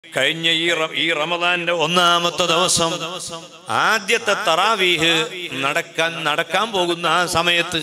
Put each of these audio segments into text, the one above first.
കഴിഞ്ഞ ഈ റ- ഈ റമദാന്റെ ഒന്നാമത്തെ ദിവസം ആദ്യത്തെ തറാവീഹ് നടക്കാൻ നടക്കാൻ പോകുന്ന ആ സമയത്ത്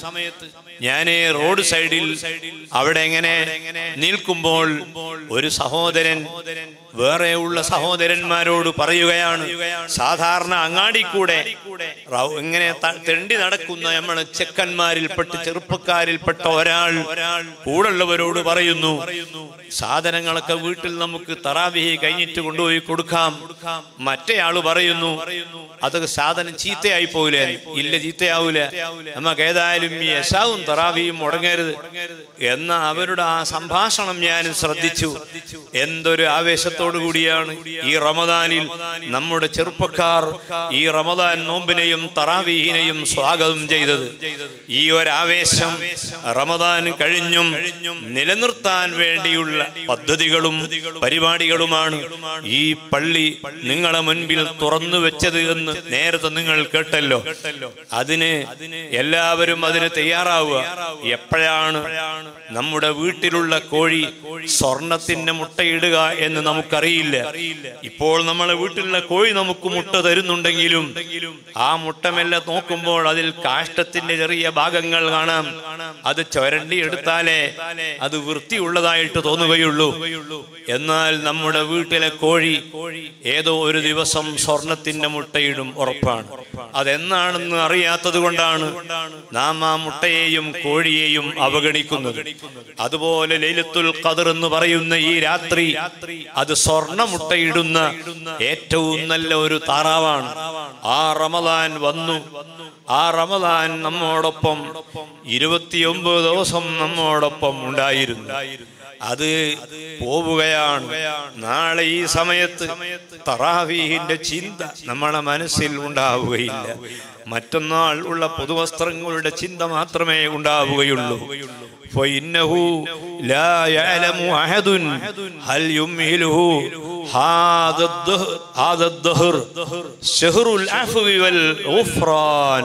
ഞാന് റോഡ് സൈഡിൽ അവിടെ എങ്ങനെ നിൽക്കുമ്പോൾ ഒരു സഹോദരൻ വേറെയുള്ള സഹോദരന്മാരോട് പറയുകയാണ് സാധാരണ അങ്ങാടി കൂടെ റൗ- ഇങ്ങനെ ത- തെണ്ടി നടക്കുന്ന നമ്മളെ ചെക്കന്മാരിൽപ്പെട്ട് ചെറുപ്പക്കാരിൽപ്പെട്ട ഒരാൾ കൂടുള്ളവരോട് പറയുന്നു സാധനങ്ങളൊക്കെ വീട്ടിൽ നമുക്ക് തറാവിഹി കഴിഞ്ഞിട്ട് കൊണ്ടുപോയി കൊടുക്കാം മറ്റേയാള് പറയുന്നു അത് സാധനം ചീത്തയായി പോവില്ല ഇല്ല ചീത്തയാവൂല നമുക്ക് ഏതായാലും ഈ യശാവും തറാവിയും മുടങ്ങരുത് എന്ന അവരുടെ ആ സംഭാഷണം ഞാൻ ശ്രദ്ധിച്ചു എന്തൊരു ആവേശത്തോടു കൂടിയാണ് ഈ റമദാനിൽ നമ്മുടെ ചെറുപ്പക്കാർ ഈ റമദാൻ നോമ്പിനെയും തറാവീഹിനെയും സ്വാഗതം ചെയ്തത് ഈ ഒരു ആവേശം റമദാൻ കഴിഞ്ഞും നിലനിർത്താൻ വേണ്ടിയുള്ള പദ്ധതികളും പരിപാടികളുമാണ് ഈ പള്ളി നിങ്ങളെ മുൻപിൽ തുറന്നു വെച്ചത് എന്ന് നേരത്തെ നിങ്ങൾ കേട്ടല്ലോ അതിന് എല്ലാവരും അതിന് തയ്യാറാവുക എപ്പോഴാണ് നമ്മുടെ വീട്ടിലുള്ള കോഴി സ്വർണത്തിന്റെ മുട്ടയിടുക എന്ന് നമുക്കറിയില്ല ഇപ്പോൾ നമ്മളെ വീട്ടിലുള്ള കോഴി നമുക്ക് മുട്ട തരുന്നുണ്ടെങ്കിലും ആ മുട്ടമെല്ലാം നോക്കുമ്പോൾ അതിൽ കാഷ്ടത്തിന്റെ ചെറിയ ഭാഗങ്ങൾ കാണാം അത് ചുരണ്ടി എടുത്താലേ അത് വൃത്തിയുള്ളതായിട്ട് തോന്നുകയുള്ളൂ എന്നാൽ നമ്മുടെ വീട്ടിലെ കോഴി ഏതോ ഒരു ദിവസം സ്വർണത്തിന്റെ മുട്ടയിടും ഉറപ്പാണ് അതെന്നാണെന്ന് അറിയാത്തത് കൊണ്ടാണ് നാം ആ മുട്ടയെയും കോഴിയെയും അവഗണിക്കുന്നത് അതുപോലെ ലൈലത്തുൽ ഖദർ എന്ന് പറയുന്ന ഈ രാത്രി അത് സ്വർണ്ണ മുട്ടയിടുന്ന ഏറ്റവും നല്ല ഒരു താറാവാണ് ആ റമദാൻ വന്നു ആ റമദാൻ നമ്മോടൊപ്പം ഇരുപത്തിയൊമ്പത് ദിവസം നമ്മോടൊപ്പം ഉണ്ടായിരുന്നു അത് പോവുകയാണ് നാളെ ഈ സമയത്ത് തറാവീഹിന്റെ ചിന്ത നമ്മളെ മനസ്സിൽ ഉണ്ടാവുകയില്ല മറ്റന്നാൾ ഉള്ള പുതുവസ്ത്രങ്ങളുടെ ചിന്ത മാത്രമേ ഉണ്ടാവുകയുള്ളൂ فإنه لا يعلم أحد هل يمهله هذا الدهر هذا الدهر شهر العفو والغفران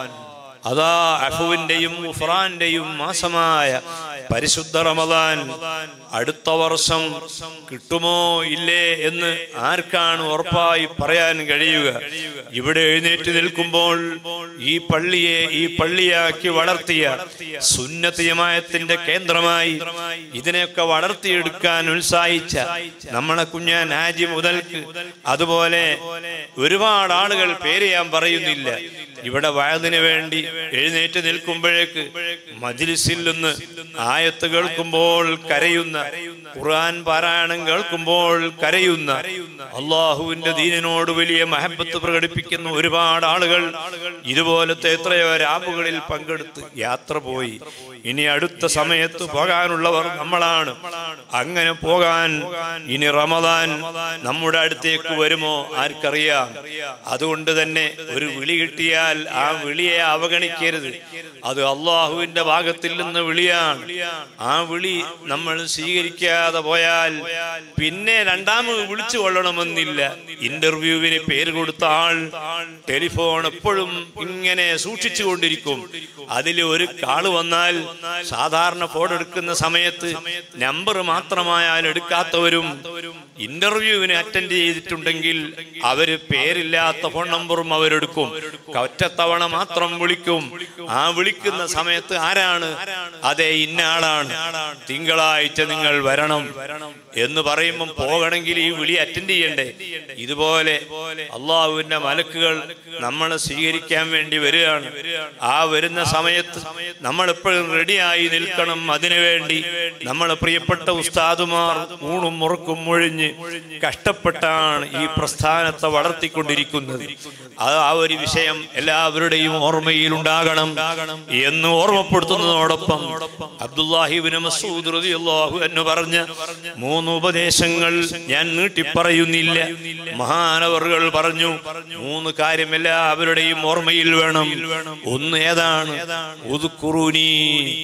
അതാ അഫുവിന്റെയും ഉഫ്രാന്റെയും മാസമായ പരിശുദ്ധ റമദാൻ അടുത്ത വർഷം കിട്ടുമോ ഇല്ലേ എന്ന് ആർക്കാണ് ഉറപ്പായി പറയാൻ കഴിയുക ഇവിടെ എഴുന്നേറ്റ് നിൽക്കുമ്പോൾ ഈ പള്ളിയെ ഈ പള്ളിയാക്കി വളർത്തിയ സുന്നത്തിയമായത്തിന്റെ കേന്ദ്രമായി ഇതിനെയൊക്കെ വളർത്തിയെടുക്കാൻ ഉത്സാഹിച്ച നമ്മളെ കുഞ്ഞാൻ ഹാജി മുതൽക്ക് അതുപോലെ ഒരുപാട് ആളുകൾ പേര് ഞാൻ പറയുന്നില്ല ഇവിടെ വയതിനു വേണ്ടി എഴുന്നേറ്റ് നിൽക്കുമ്പോഴേക്ക് മജ്ലിസിൽ നിന്ന് ആയത്ത് കേൾക്കുമ്പോൾ കരയുന്ന ഖുർആൻ പാരായണം കേൾക്കുമ്പോൾ കരയുന്ന അള്ളാഹുവിന്റെ ദീനിനോട് വലിയ മഹബത്ത് പ്രകടിപ്പിക്കുന്ന ഒരുപാട് ആളുകൾ ഇതുപോലത്തെ എത്രയോ രാവുകളിൽ പങ്കെടുത്ത് യാത്ര പോയി ഇനി അടുത്ത സമയത്ത് പോകാനുള്ളവർ നമ്മളാണ് അങ്ങനെ പോകാൻ ഇനി റമദാൻ നമ്മുടെ അടുത്തേക്ക് വരുമോ ആർക്കറിയാം അതുകൊണ്ട് തന്നെ ഒരു വിളി കിട്ടിയാൽ ആ വിളിയെ അവഗണിക്കരുത് അത് അള്ളാഹുവിന്റെ ഭാഗത്തിൽ നിന്ന് വിളിയാണ് ആ വിളി നമ്മൾ സ്വീകരിക്കാതെ പോയാൽ പിന്നെ രണ്ടാമത് വിളിച്ചു കൊള്ളണമെന്നില്ല ഇന്റർവ്യൂവിന് പേര് കൊടുത്ത ആൾ ടെലിഫോൺ എപ്പോഴും ഇങ്ങനെ സൂക്ഷിച്ചു കൊണ്ടിരിക്കും അതിൽ ഒരു കാള് വന്നാൽ സാധാരണ ഫോൺ എടുക്കുന്ന സമയത്ത് നമ്പർ മാത്രമായാൽ എടുക്കാത്തവരും ഇന്റർവ്യൂവിന് അറ്റൻഡ് ചെയ്തിട്ടുണ്ടെങ്കിൽ അവര് പേരില്ലാത്ത ഫോൺ നമ്പറും അവരെടുക്കും ഒറ്റത്തവണ മാത്രം വിളിക്കും ആ വിളിക്കുന്ന സമയത്ത് ആരാണ് അതെ ഇന്ന ആളാണ് തിങ്കളാഴ്ച നിങ്ങൾ വരണം എന്ന് പറയുമ്പം പോകണമെങ്കിൽ ഈ വിളി അറ്റൻഡ് ചെയ്യണ്ടേ ഇതുപോലെ അള്ളാഹുവിന്റെ മലക്കുകൾ നമ്മളെ സ്വീകരിക്കാൻ വേണ്ടി വരികയാണ് ആ വരുന്ന സമയത്ത് നമ്മൾ എപ്പോഴും റെഡിയായി നിൽക്കണം അതിനുവേണ്ടി നമ്മളെ പ്രിയപ്പെട്ട ഉസ്താദുമാർ ഊണും മുറുക്കും മുഴിഞ്ഞ് കഷ്ടപ്പെട്ടാണ് ഈ പ്രസ്ഥാനത്തെ വളർത്തിക്കൊണ്ടിരിക്കുന്നത് അത് ആ ഒരു വിഷയം എല്ലാവരുടെയും ഓർമ്മയിൽ ഉണ്ടാകണം എന്ന് ഓർമ്മപ്പെടുത്തുന്നതോടൊപ്പം അബ്ദുല്ലാഹിബിന് മസൂദ് റളിയല്ലാഹു എന്ന് പറഞ്ഞ മൂന്ന് ഉപദേശങ്ങൾ ഞാൻ നീട്ടിപ്പറയുന്നില്ല മഹാനവറുകൾ പറഞ്ഞു മൂന്ന് കാര്യം എല്ലാവരുടെയും ഓർമ്മയിൽ വേണം ഒന്ന് ഏതാണ് ഉദ്കുറൂനി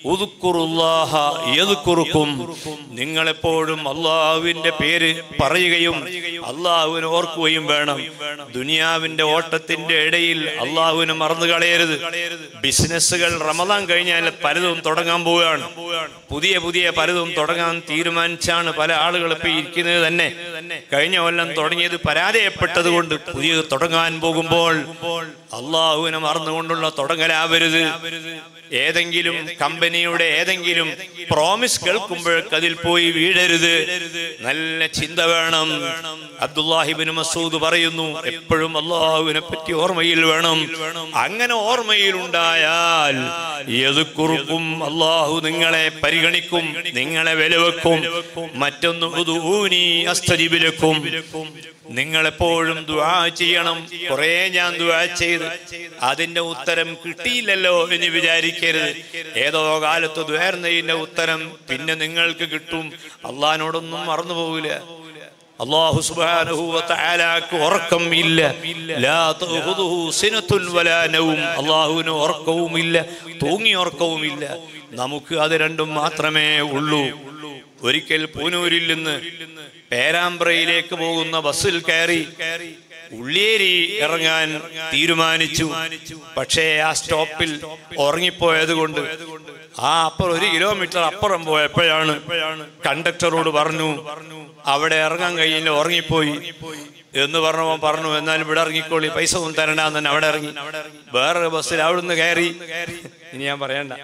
ഉദ്കുറുല്ലാഹ യദ്കുറുക്കും നിങ്ങളെപ്പോഴും അള്ളാഹുവിന്റെ പേര് പറയുകയും അള്ളാഹുവിനെ ഓർക്കുകയും വേണം ദുനിയാവിന്റെ ഓട്ടത്തിന്റെ ഇടയിൽ അള്ളാഹുവിനെ മറന്നു കളയരുത് ബിസിനസ്സുകൾ റമദാൻ കഴിഞ്ഞാൽ പലതും തുടങ്ങാൻ പോവുകയാണ് പുതിയ പുതിയ പലതും തുടങ്ങാൻ തീരുമാനിച്ചാണ് പല ആളുകൾ ഇപ്പൊ ഇരിക്കുന്നത് തന്നെ കഴിഞ്ഞ കൊല്ലം തുടങ്ങിയത് പരാജയപ്പെട്ടത് കൊണ്ട് പുതിയത് തുടങ്ങാൻ പോകുമ്പോൾ അള്ളാഹുവിനെ മറന്നുകൊണ്ടുള്ള തുടങ്ങലാവരുത് ഏതെങ്കിലും കമ്പനിയുടെ ഏതെങ്കിലും പ്രോമിസ് കേൾക്കുമ്പോഴേക്ക് അതിൽ പോയി വീഴരുത് നല്ല ചിന്ത വേണം അബ്ദുല്ലാഹിബിൻ മസൂദ് പറയുന്നു എപ്പോഴും അള്ളാഹുവിനെ പറ്റി ഓർമ്മയിൽ വേണം അങ്ങനെ ഓർമ്മയിൽ ഉണ്ടായാൽ കുറുക്കും അള്ളാഹു നിങ്ങളെ പരിഗണിക്കും നിങ്ങളെ വിലവെക്കും മറ്റൊന്ന് ഉദൂനി അസ്തജിബിലക്കും നിങ്ങളെപ്പോഴും ദുആ ചെയ്യണം കുറേ ഞാൻ ദുആ ചെയ്ത് അതിന്റെ ഉത്തരം കിട്ടിയില്ലല്ലോ എന്ന് വിചാരിക്കരുത് ഏതോ കാലത്ത് ദ്വേർന്നതിന്റെ ഉത്തരം പിന്നെ നിങ്ങൾക്ക് കിട്ടും അള്ളഹാനോടൊന്നും മറന്നു പോകില്ല അള്ളാഹു സുബ്ഹാനഹു വ തആലാക്ക് ഉറക്കം ഇല്ല ലാ തഖുദുഹു സിനത്തുൻ വലാ നൗം അള്ളാഹുവിന് ഉറക്കവും ഇല്ല തൂങ്ങി ഉറക്കവും ഇല്ല നമുക്ക് അത് രണ്ടും മാത്രമേ ഉള്ളൂ ഒരിക്കൽ പൂനൂരിൽ നിന്ന് പേരാമ്പ്രയിലേക്ക് പോകുന്ന ബസ്സിൽ കയറി ഉള്ളിയേരി ഇറങ്ങാൻ തീരുമാനിച്ചു പക്ഷേ ആ സ്റ്റോപ്പിൽ ഉറങ്ങിപ്പോയത് കൊണ്ട് ആ അപ്പുറം ഒരു കിലോമീറ്റർ അപ്പുറം പോയപ്പോഴാണ് കണ്ടക്ടറോട് പറഞ്ഞു അവിടെ ഇറങ്ങാൻ കഴിയില്ല ഉറങ്ങിപ്പോയി എന്ന് പറഞ്ഞവൻ പറഞ്ഞു എന്നാലും ഇവിടെ ഇറങ്ങിക്കോളി പൈസ ഒന്നും തരണ്ടെന്ന് തന്നെ അവിടെ ഇറങ്ങി വേറൊരു ബസ്സിൽ അവിടുന്ന് കയറി ഇനി ഞാൻ പറയണ്ട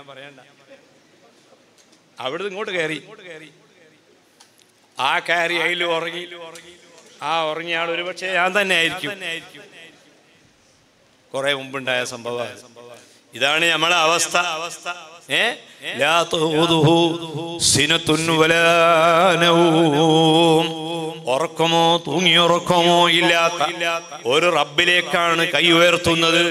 അവിടുന്ന് ഇങ്ങോട്ട് കയറി ആ കയറി അതിൽ ഉറങ്ങി ആ ഉറങ്ങിയ ആൾ ഒരു പക്ഷേ ഞാൻ തന്നെ ആയിരിക്കും കുറെ മുമ്പുണ്ടായ സംഭവം ഇതാണ് നമ്മളെ അവസ്ഥ ഏ ലാ തഖുദുഹു സിനത്തുൻ വലാ നൗം. ഉറക്കമോ തൂങ്ങിയുറക്കമോ ഇല്ലാത്ത ഒരു റബ്ബിലേക്കാണ് കൈ ഉയർത്തുന്നത്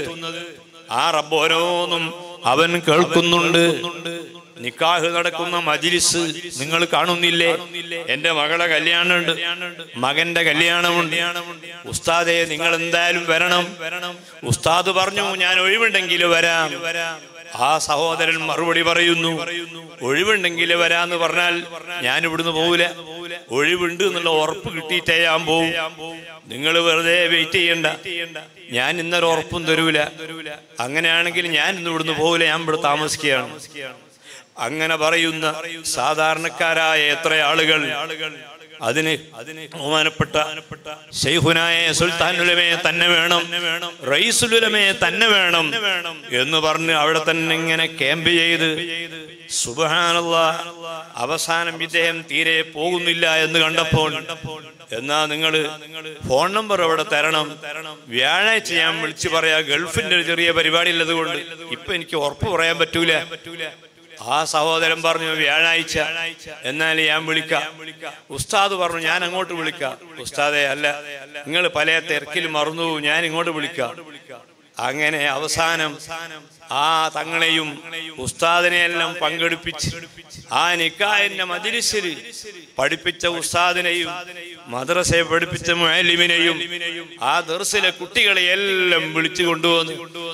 ആ റബ്ബ് ഓരോന്നും അവൻ കേൾക്കുന്നുണ്ട് നിക്കാഹ് നടക്കുന്ന മജിലിസ് നിങ്ങൾ കാണുന്നില്ലേ എന്റെ മകളെ കല്യാണമുണ്ട് മകന്റെ കല്യാണമുണ്ട് ഉസ്താദെ നിങ്ങൾ എന്തായാലും വരണം ഉസ്താദ് പറഞ്ഞു ഞാൻ ഒഴിവുണ്ടെങ്കിൽ വരാം ആ സഹോദരൻ മറുപടി പറയുന്നു ഒഴിവുണ്ടെങ്കിൽ വരാന്ന് പറഞ്ഞാൽ ഞാൻ ഇവിടുന്ന് പോവില്ല ഒഴിവുണ്ട് എന്നുള്ള ഉറപ്പ് കിട്ടിയിട്ടേ ഞാൻ പോവും നിങ്ങൾ വെറുതെ വെയിറ്റ് ചെയ്യണ്ട ഞാൻ ഇന്നൊരു ഉറപ്പും തരൂല അങ്ങനെയാണെങ്കിൽ ഞാൻ ഇന്ന് ഇവിടുന്ന് പോവില്ല ഞാൻ ഇവിടെ താമസിക്കുകയാണ് അങ്ങനെ പറയുന്ന സാധാരണക്കാരായ എത്ര ആളുകൾ അതിന് ബഹുമാനപ്പെട്ട ശൈഖുനായ സുൽത്താനുലമയെ തന്നെ വേണം റൈസുലുലമയെ തന്നെ വേണം എന്ന് പറഞ്ഞ് അവിടെ തന്നെ ഇങ്ങനെ ക്യാമ്പ് ചെയ്ത് സുബഹാനല്ല അവസാനം ഇദ്ദേഹം തീരെ പോകുന്നില്ല എന്ന് കണ്ടപ്പോൾ എന്നാ നിങ്ങൾ ഫോൺ നമ്പർ അവിടെ തരണം വ്യാഴാഴ്ച ഞാൻ വിളിച്ചു പറയാ ഗൾഫിന്റെ ഒരു ചെറിയ പരിപാടി ഉള്ളത് കൊണ്ട് ഇപ്പൊ എനിക്ക് ഉറപ്പ് പറയാൻ പറ്റൂല ആ സഹോദരൻ പറഞ്ഞു വ്യാഴാഴ്ച എന്നാൽ ഞാൻ വിളിക്കാം ഉസ്താദ് പറഞ്ഞു ഞാൻ അങ്ങോട്ട് വിളിക്കാം ഉസ്താദെ അല്ല നിങ്ങൾ പല തിരക്കിൽ മറന്നു പോകും, ഞാൻ ഇങ്ങോട്ട് വിളിക്കാം അങ്ങനെ അവസാനം ആ തങ്ങളെയും ഉസ്താദിനെയെല്ലാം പങ്കെടുപ്പിച്ച് ആ നിക്കായന്റെ മജിലിസിൽ പഠിപ്പിച്ച ഉസ്താദിനെയും മദ്രസയെ പഠിപ്പിച്ച മുഅല്ലിമിനെയും ആ ദർസിലെ കുട്ടികളെ എല്ലാം വിളിച്ചു കൊണ്ടുവന്നു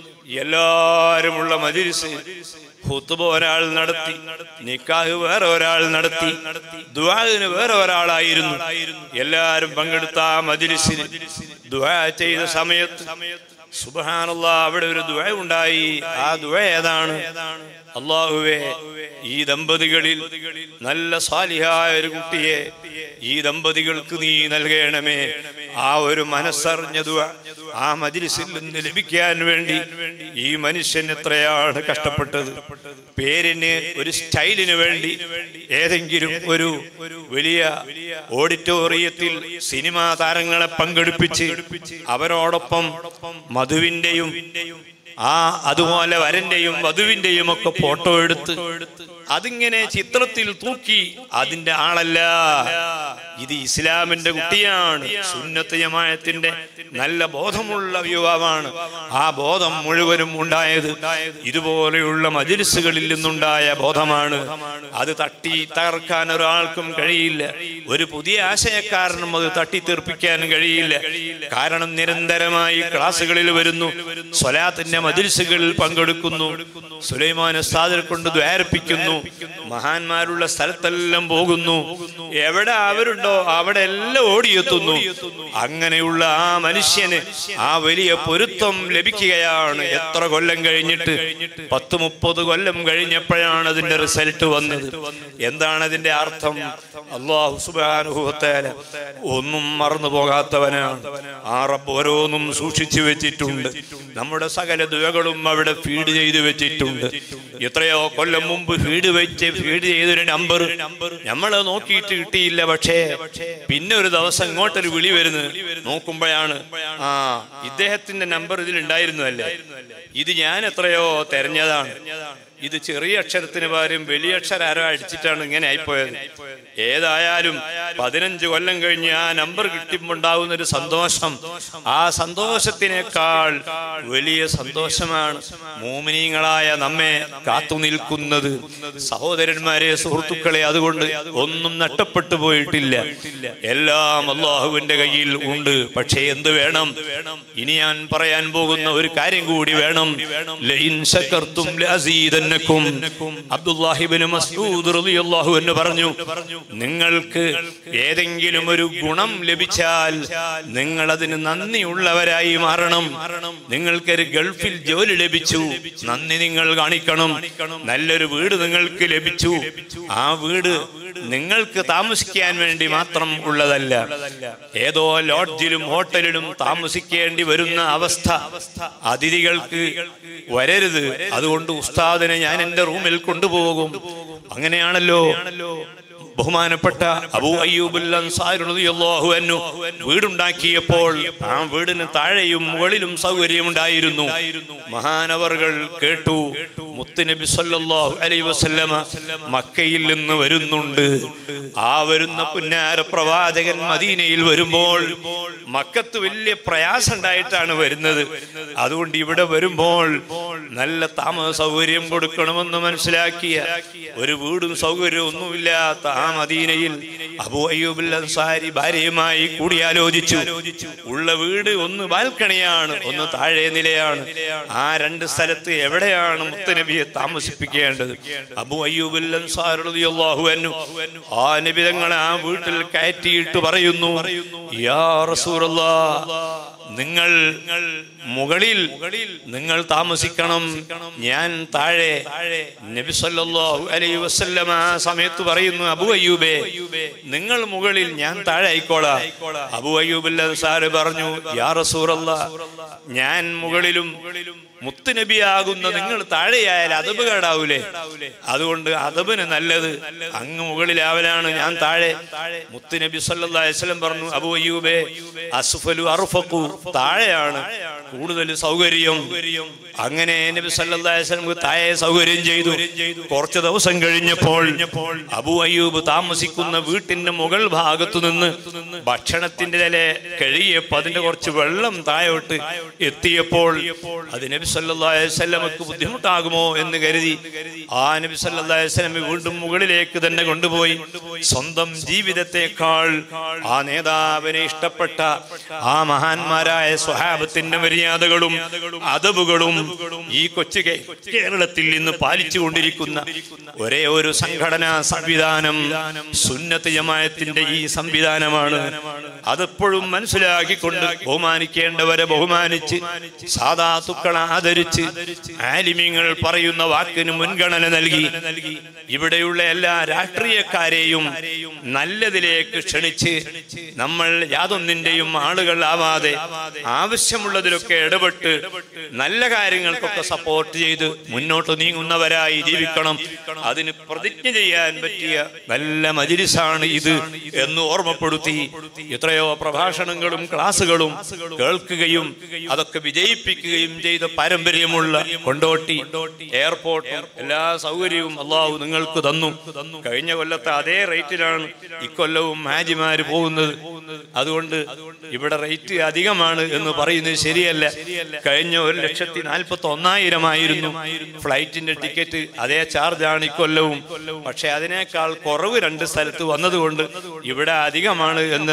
എല്ലാരുമുള്ള മജിലിസ് ഹുത്തുബ ഒരാൾ നടത്തി നിക്കാഹ് വേറെ ഒരാൾ നടത്തി ദുആന് വേറെ ഒരാളായിരുന്നു എല്ലാരും പങ്കെടുത്ത ആ മജിലിസിൽ ദുആ ചെയ്ത സമയത്ത് സുബഹാനല്ലാ അവിടെ ഒരു ദുആ ഉണ്ടായി ആ ദുആ ഏതാണ് അള്ളാഹുവേ ഈ ദമ്പതികളിൽ നല്ല സാലിഹായ ഒരു കുട്ടിയെ ഈ ദമ്പതികൾക്ക് നീ നൽകണമേ ആ ഒരു മനസ്സറിഞ്ഞ ദുആ ആ മജിലിസിൽ നിന്ന് ലഭിക്കാൻ വേണ്ടി ഈ മനുഷ്യൻ എത്രയാണ് കഷ്ടപ്പെട്ടത് പേരിന് ഒരു സ്റ്റൈലിന് വേണ്ടി ഏതെങ്കിലും ഒരു വലിയ ഓഡിറ്റോറിയത്തിൽ സിനിമാ താരങ്ങളെ പങ്കെടുപ്പിച്ച് അവരോടൊപ്പം മധുവിന്റെയും ആ അതുപോലെ വരന്റെയും വധുവിന്റെയും ഒക്കെ ഫോട്ടോ എടുത്ത് അതിങ്ങനെ ചിത്രത്തിൽ തൂക്കി അതിന്റെ ആളല്ല ഇത് ഇസ്ലാമിന്റെ കുട്ടിയാണ് സുന്നത്ത് ജമായത്തിന്റെ നല്ല ബോധമുള്ള യുവാവാണ് ആ ബോധം മുഴുവനും ഉണ്ടായത് ഇതുപോലെയുള്ള മജിലിസുകളിൽ നിന്നുണ്ടായ ബോധമാണ് അത് തട്ടി തകർക്കാൻ ഒരാൾക്കും കഴിയില്ല ഒരു പുതിയ ആശയക്കാരനും അത് തട്ടിത്തെറിപ്പിക്കാൻ കഴിയില്ല കാരണം നിരന്തരമായി ക്ലാസ്സുകളിൽ വരുന്നു സ്വലാത്തിന്റെ മജിൽസുകളിൽ പങ്കെടുക്കുന്നു സുലൈമാൻ ഉസ്താദിനെ കൊണ്ട് ദ്വാരപ്പിക്കുന്നു മഹാന്മാരുള്ള സ്ഥലത്തെല്ലാം പോകുന്നു എവിടെ അവരുണ്ടോ അവിടെ എല്ലാം ഓടിയെത്തുന്നു അങ്ങനെയുള്ള ആ മനുഷ്യന് ആ വലിയ പൊരുത്തം ലഭിക്കുകയാണ് എത്ര കൊല്ലം കഴിഞ്ഞിട്ട് പത്ത് മുപ്പത് കൊല്ലം കഴിഞ്ഞപ്പോഴാണ് അതിന്റെ റിസൾട്ട് വന്നത് എന്താണ് അതിന്റെ അർത്ഥം അള്ളാഹു സുബാനുഭവത്തേല ഒന്നും മറന്നു പോകാത്തവനാണ് ആ റബ്ബ് ഓരോന്നും സൂക്ഷിച്ചു വെച്ചിട്ടുണ്ട് നമ്മുടെ സകല ദുവകളും അവിടെ ഫീഡ് ചെയ്തു വെച്ചിട്ടുണ്ട് എത്രയോ കൊല്ലം മുമ്പ് ഫീഡ് വെച്ച് ഫീഡ് ചെയ്തൊരു നമ്പർ നമ്മൾ നോക്കിയിട്ട് കിട്ടിയില്ല പക്ഷേ പിന്നെ ഒരു ദിവസം ഇങ്ങോട്ടൊരു വിളി വരുന്നു നോക്കുമ്പോഴാണ് ആ ഇദ്ദേഹത്തിന്റെ നമ്പർ ഇതിൽ ഉണ്ടായിരുന്നല്ലേ ഇത് ഞാൻ എത്രയോ തെരഞ്ഞതാണ് ഇത് ചെറിയ അക്ഷരത്തിന് പകരം വലിയ അക്ഷരം ആരോ അടിച്ചിട്ടാണ് ഇങ്ങനെ ആയിപ്പോയത് ഏതായാലും പതിനഞ്ച് കൊല്ലം കഴിഞ്ഞ് ആ നമ്പർ കിട്ടിയുണ്ടാകുന്ന ഒരു സന്തോഷം ആ സന്തോഷത്തിനേക്കാൾ വലിയ സന്തോഷമാണ് മോമിനീങ്ങളായ നമ്മെ കാത്തു നിൽക്കുന്നത് സഹോദരന്മാരെ സുഹൃത്തുക്കളെ അതുകൊണ്ട് ഒന്നും നഷ്ടപ്പെട്ടു പോയിട്ടില്ല എല്ലാം അള്ളാഹുവിന്റെ കയ്യിൽ ഉണ്ട് പക്ഷേ എന്ത് വേണം ഇനി ഞാൻ പറയാൻ പോകുന്ന ഒരു കാര്യം കൂടി വേണം ലഇൻ ശകർത്തും ലഅസീദന്നക്കും അബ്ദുല്ലാഹിബ്നു മസ്ഊദ് റളിയല്ലാഹു അൻഹു പറഞ്ഞു നിങ്ങൾക്ക് ഏതെങ്കിലും ഒരു ഗുണം ലഭിച്ചാൽ നിങ്ങൾ അതിന് നന്ദിയുള്ളവരായി മാറണം നിങ്ങൾക്കൊരു ഗൾഫിൽ ജോലി ലഭിച്ചു നന്ദി നിങ്ങൾ കാണിക്കണം നല്ലൊരു വീട് നിങ്ങൾക്ക് ലഭിച്ചു ആ വീട് നിങ്ങൾക്ക് താമസിക്കാൻ വേണ്ടി മാത്രം ഉള്ളതല്ല ഏതോ ലോഡ്ജിലും ഹോട്ടലിലും താമസിക്കേണ്ടി വരുന്ന അവസ്ഥ അതിഥികൾക്ക് വരരുത് അതുകൊണ്ട് ഉസ്താദിനെ ഞാൻ എന്റെ റൂമിൽ കൊണ്ടുപോകും അങ്ങനെയാണല്ലോ ബഹുമാനപ്പെട്ട അബൂ അയ്യൂബുൽ അൻസാരി റളിയല്ലാഹു അൻഹു വീടുണ്ടാക്കിയപ്പോൾ ആ വീടിന് താഴെയും മുകളിലും സൗകര്യമുണ്ടായിരുന്നു മഹാനവറുകൾ കേട്ടു മുത്തുനബി സല്ലല്ലാഹു അലൈഹി വസല്ലമ മക്കയിൽ നിന്ന് വരുന്നുണ്ട് ആ വരുന്ന പുന്നാര പ്രവാചകൻ മദീനയിൽ വരുമ്പോൾ മക്കത്ത് വലിയ പ്രയാസം ഉണ്ടായിട്ടാണ് വരുന്നത് അതുകൊണ്ട് ഇവിടെ വരുമ്പോൾ നല്ല താമസ സൗകര്യം കൊടുക്കണമെന്ന് മനസ്സിലാക്കിയ ഒരു വീടും സൗകര്യവും ഒന്നുമില്ലാത്ത ആ മദീനയിൽ അബൂ അയ്യൂബുൽ അൻസാരി ഭാര്യയുമായി കൂടിയാലോചിച്ചു ഉള്ള വീട് ഒന്ന് ബാൽക്കണിയാണ് ഒന്ന് താഴെ നിലയാണ് ആ രണ്ട് സ്ഥലത്ത് എവിടെയാണ് മുത്തനബിയെ താമസിപ്പിക്കേണ്ടത് അബൂ അയ്യൂബുൽ അൻസാരി റളിയല്ലാഹു അൻഹു ആ നബിതങ്ങളെ ആ വീട്ടിൽ കയറ്റിയിട്ട് പറയുന്നു യാ റസൂലല്ലാഹ് നിങ്ങൾ മുകളിൽ നിങ്ങൾ താമസിക്കണം ഞാൻ താഴെ നബി സല്ലല്ലാഹു അലൈഹി വസല്ലമ ആ സമയത്ത് പറയുന്നു അബു അയ്യൂബേ നിങ്ങൾ മുകളിൽ ഞാൻ താഴെ ആയിക്കോളാം അബു അയ്യൂബ് സാറ് പറഞ്ഞു യാ റസൂറല്ല ഞാൻ മുകളിലും മുത്തുനബിയാകുന്ന നിങ്ങൾ താഴെയായാൽ അതബ് കേടാവൂലേ അതുകൊണ്ട് അതബിന് നല്ലത് അങ്ങ് മുകളിലാവലാണ് ഞാൻ താഴെ മുത്തുനബി സല്ലല്ലാഹു അലൈഹി വസല്ലം പറഞ്ഞു അബു അയ്യൂബേ അസ്ഫലു അർഫഖു താഴെയാണ് കൂടുതൽ സൗകര്യം അങ്ങനെ നബി സല്ലല്ലാഹു അലൈഹി വസല്ലം താഴെ സൗകര്യം ചെയ്തു കുറച്ച് ദിവസം കഴിഞ്ഞപ്പോൾ അബു അയ്യൂബ് താമസിക്കുന്ന വീട്ടിന്റെ മുകൾ ഭാഗത്തു നിന്ന് ഭക്ഷണത്തിന്റെ നില കഴിയപ്പോ അതിന്റെ കുറച്ച് വെള്ളം താഴോട്ട് എത്തിയപ്പോൾ അത് നബി സല്ലല്ലാഹു അലൈഹി വസല്ലമക്ക് ബുദ്ധിമുട്ടാകുമോ എന്ന് കരുതി ആ നബി സല്ലല്ലാഹു അലൈഹി വസല്ലം വീണ്ടും മുകളിലേക്ക് തന്നെ കൊണ്ടുപോയി സ്വന്തം ജീവിതത്തെക്കാൾ ആ നേതാവിനെ ഇഷ്ടപ്പെട്ട ആ മഹാന്മാരായ സ്വഹാബത്തിന്റെ മര്യാദകളും അതവുകളും ഈ കൊച്ചു കേ- കേരളത്തിൽ ഇന്ന് പാലിച്ചുകൊണ്ടിരിക്കുന്ന ഒരേ ഒരു സംഘടനാ സംവിധാനം സുന്നത്ത് ജമായത്തിന്റെ ഈ സംവിധാനമാണ് അതെപ്പോഴും മനസ്സിലാക്കിക്കൊണ്ട് ബഹുമാനിക്കേണ്ടവരെ ബഹുമാനിച്ച് സാധാത്തുക്കളെ ആദരിച്ച് ആലിമ്യങ്ങൾ പറയുന്ന വാക്കിന് മുൻഗണന നൽകി ഇവിടെയുള്ള എല്ലാ രാഷ്ട്രീയക്കാരെയും നല്ലതിലേക്ക് ക്ഷണിച്ച് നമ്മൾ യാതൊന്നിന്റെയും ആളുകൾ ആവാതെ ആവശ്യമുള്ളതിലൊക്കെ ഇടപെട്ട് നല്ല കാര്യങ്ങൾക്കൊക്കെ സപ്പോർട്ട് ചെയ്ത് മുന്നോട്ട് നീങ്ങുന്നവരായി ജീവിക്കണം അതിന് പ്രതിജ്ഞ ചെയ്യാൻ പറ്റിയ നല്ല മജിലിസാണ് ഇത് എന്ന് ഓർമ്മപ്പെടുത്തി എത്രയോ പ്രഭാഷണങ്ങളും ക്ലാസ്സുകളും കേൾക്കുകയും അതൊക്കെ വിജയിപ്പിക്കുകയും ചെയ്ത പാരമ്പര്യമുള്ള കൊണ്ടോട്ടി എയർപോർട്ടും എല്ലാ സൗകര്യവും അള്ളാഹു നിങ്ങൾക്ക് തന്നു കഴിഞ്ഞ കൊല്ലത്തെ അതേ റേറ്റിലാണ് ഇക്കൊല്ലവും ഹാജിമാര് പോകുന്നത് അതുകൊണ്ട് ഇവിടെ റേറ്റ് അധികമാണ് എന്ന് പറയുന്നത് ശരിയല്ല കഴിഞ്ഞ ഒരു ലക്ഷത്തി നാൽപ്പത്തി ഒന്നായിരമായിരുന്നു ഫ്ലൈറ്റിന്റെ ടിക്കറ്റ് അതേ ചാർജാണ് ഇക്കൊല്ലവും പക്ഷെ അതിനേക്കാൾ കുറവ് രണ്ട് സ്ഥലത്ത് വന്നതുകൊണ്ട് ഇവിടെ അധികമാണ് എന്നത്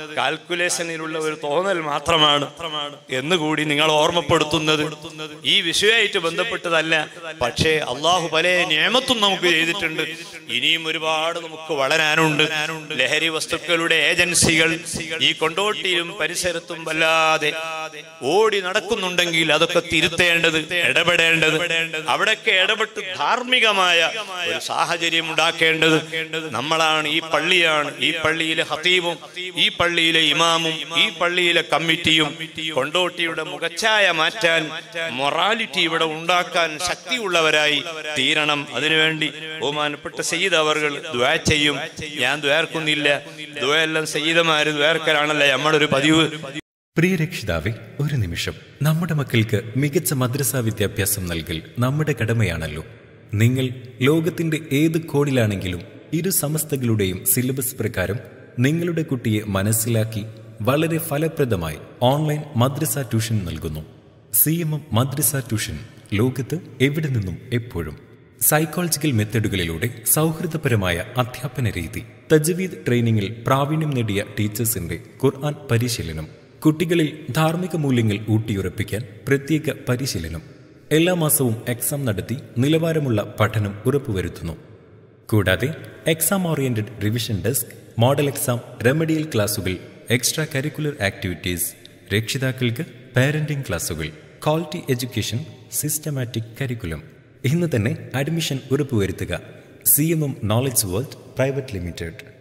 കാൽക്കുലേഷനിലുള്ള ഒരു തോന്നൽ മാത്രമാണ് എന്നുകൂടി നിങ്ങൾ ഓർമ്മപ്പെടുത്തുന്നത് ഈ വിഷയമായിട്ട് ബന്ധപ്പെട്ടതല്ല പക്ഷേ അള്ളാഹു പല നിയമത്തും നമുക്ക് ചെയ്തിട്ടുണ്ട് ഇനിയും ഒരുപാട് നമുക്ക് വളരാനുണ്ട് ലഹരി വസ്തുക്കളുടെ ഏജൻസികൾ ഈ കൊണ്ടോട്ടിയിലും പരിസരത്തും വല്ലാതെ ഓടി നടക്കുന്നുണ്ടെങ്കിൽ അതൊക്കെ തിരുത്തേണ്ടത് ഇടപെടേണ്ടത് അവിടെയൊക്കെ ഇടപെട്ട് ധാർമ്മികമായ ഒരു സാഹചര്യം ഉണ്ടാക്കേണ്ടത് നമ്മളാണ് ഈ പള്ളിയാണ് ഈ പള്ളിയിലെ ഹത്തീബും ഈ പള്ളിയിലെ ഇമാമും ഈ പള്ളിയിലെ കമ്മിറ്റിയും കൊണ്ടോട്ടിയുടെ മുഖച്ഛായ മാറ്റാൻ മൊറാലിറ്റി ഇവിടെ ഉണ്ടാക്കാൻ ശക്തിയുള്ളവരായി തീരണം അതിനുവേണ്ടി ബഹുമാനപ്പെട്ട സയ്യിദ് അവർ ദ്വാ ചെയ്യും ഞാൻ ദ്വാർക്കുന്നില്ല ദ്വാ എല്ലാം സയ്യിദമാര് ദ്വാർക്കലാണല്ലേ നമ്മുടെ ഒരു പതിവ് പ്രിയ രക്ഷിതാവെ ഒരു നിമിഷം നമ്മുടെ മക്കൾക്ക് മികച്ച മദ്രസാ വിദ്യാഭ്യാസം നൽകൽ നമ്മുടെ കടമയാണല്ലോ നിങ്ങൾ ലോകത്തിന്റെ ഏത് കോണിലാണെങ്കിലും ഇരു സമസ്തകളുടെയും സിലബസ് പ്രകാരം നിങ്ങളുടെ കുട്ടിയെ മനസ്സിലാക്കി വളരെ ഫലപ്രദമായി ഓൺലൈൻ മദ്രസ ട്യൂഷൻ നൽകുന്നു സി എം എം മദ്രസ ട്യൂഷൻ ലോകത്ത് എവിടെ നിന്നും എപ്പോഴും സൈക്കോളജിക്കൽ മെത്തഡുകളിലൂടെ സൗഹൃദപരമായ അധ്യാപന രീതി തജ്വീദ് ട്രെയിനിങ്ങിൽ പ്രാവീണ്യം നേടിയ ടീച്ചേഴ്സിന്റെ ഖുർആൻ പരിശീലനം കുട്ടികളിൽ ധാർമ്മിക മൂല്യങ്ങൾ ഊട്ടിയുറപ്പിക്കാൻ പ്രത്യേക പരിശീലനം എല്ലാ മാസവും എക്സാം നടത്തി നിലവാരമുള്ള പഠനം ഉറപ്പുവരുത്തുന്നു കൂടാതെ exam oriented revision desk model exam remedial ക്ലാസുകൾ എക്സ്ട്രാ കരിക്കുലർ ആക്ടിവിറ്റീസ് രക്ഷിതാക്കൾക്ക് പാരന്റിംഗ് ക്ലാസുകൾ ക്വാളിറ്റി എഡ്യൂക്കേഷൻ സിസ്റ്റമാറ്റിക് കരിക്കുലം ഇന്ന് തന്നെ അഡ്മിഷൻ ഉറപ്പുവരുത്തുക C M M knowledge world private limited